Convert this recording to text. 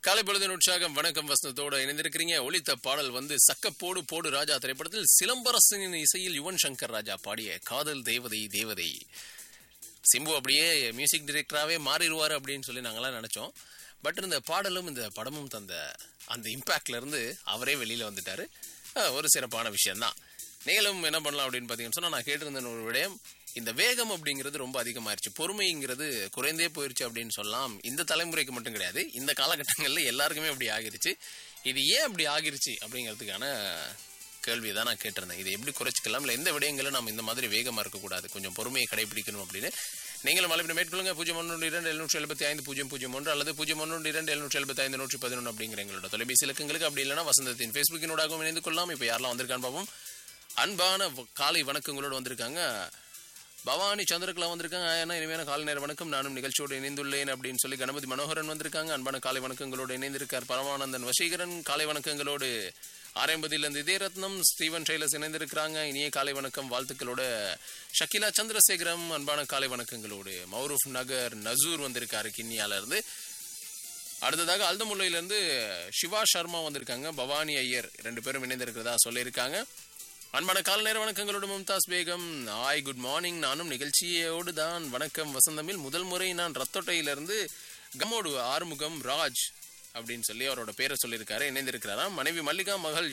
காலை பொழுதின் உற்சாகம் வணக்கம் வசனத்தோட இணைந்திருக்கிறீங்க ஒளித்த பாடல் வந்து சக்கப்போடு போடு ராஜா திரைப்படத்தில் சிலம்பரசனின் இசையில் யுவன் சங்கர் ராஜா பாடிய காதல் தேவதை தேவதை சிம்பு அப்படியே மியூசிக் டைரக்டராகவே மாறிடுவார் அப்படின்னு சொல்லி நாங்களாம் நினச்சோம் பட் இந்த பாடலும் இந்த படமும் தந்த அந்த இம்பேக்ட்ல இருந்து அவரே வெளியில் வந்துட்டாரு அஹ், ஒரு சிறப்பான விஷயம்தான் நீங்களும் என்ன பண்ணலாம் அப்படின்னு பார்த்தீங்கன்னு சொன்னால் நான் கேட்டிருந்த ஒரு விடயம் இந்த வேகம் அப்படிங்கிறது ரொம்ப அதிகமாயிருச்சு பொறுமைங்கிறது குறைந்தே போயிருச்சு அப்படின்னு சொல்லலாம் இந்த தலைமுறைக்கு மட்டும் கிடையாது இந்த காலகட்டங்களில் எல்லாருக்குமே அப்படி ஆகிருச்சு இது ஏன் அப்படி ஆகிருச்சு அப்படிங்கிறதுக்கான கேள்வி தான் நான் கேட்டிருந்தேன் இதை எப்படி குறைச்சிக்கலாம் இல்லை எந்த விடயங்களும் நம்ம இந்த மாதிரி வேகமாக இருக்கக்கூடாது கொஞ்சம் பொறுமையை கடைபிடிக்கணும் அப்படின்னு நீங்களும் மலைப்பிட மேற்கொள்ளுங்க பூஜ்ஜியம் ஒன்று இரண்டு எழுநூற்றி எழுபத்தி ஐந்து பூஜ்ஜியம் பூஜ்ஜியம் ஒன்று அல்லது பூஜ்ஜியம் ஒன்று இரண்டு எழுநூற்றி எழுபத்தி ஐந்து நூற்றி பதினொன்று அப்படிங்கிற எங்களோட தொலைபேசி இலக்கங்களுக்கு அப்படி இல்லைனா வசந்தத்தின் ஃபேஸ்புக்கினோடாகவும் இணைந்து கொள்ளலாம் இப்போ யாரெல்லாம் வந்திருக்கான்னு பார்ப்போம் அன்பான வ- காலை வணக்கங்களோடு வந்திருக்காங்க பவானி சந்திரகலா வந்திருக்காங்க ஏன்னா இனிமையான காலை நேர வணக்கம் நானும் நிகழ்ச்சியோடு இணைந்துள்ளேன் அப்படின்னு சொல்லி கணபதி மனோகரன் வந்திருக்காங்க அன்பான காலை வணக்கங்களோடு இணைந்திருக்கார் பரமானந்தன் வசீகரன் காலை வணக்கங்களோடு ஆரம்பதிலிருந்து இதயரத்னம் ஸ்டீவன் ட்ரெய்லர்ஸ் இணைந்திருக்கிறாங்க இனிய காலை வணக்கம் வாழ்த்துக்களோட ஷக்கிலா சந்திரசேகரம் அன்பான காலை வணக்கங்களோடு மௌரூஃப் நகர் நசூர் வந்திருக்காரு கிண்ணியால இருந்து அடுத்ததாக அல்தமுல்லையிலேருந்து சிவா சர்மா வந்திருக்காங்க பவானி ஐயர் ரெண்டு பேரும் இணைந்திருக்கிறதா சொல்லியிருக்காங்க அன்பான கால நேர வணக்கங்களோடு Mumtaz Begum hi good morning நானும் நிகழ்ச்சியோடு தான் வணக்கம் வசந்தமில் முதல் முறை நான் ரத்தோட்டையிலிருந்து கம்மோடு ஆறுமுகம் ராஜ் அப்படின்னு சொல்லி அவரோட பேரை சொல்லியிருக்காரு இணைந்திருக்கிறாராம் மனைவி மல்லிகா மகள்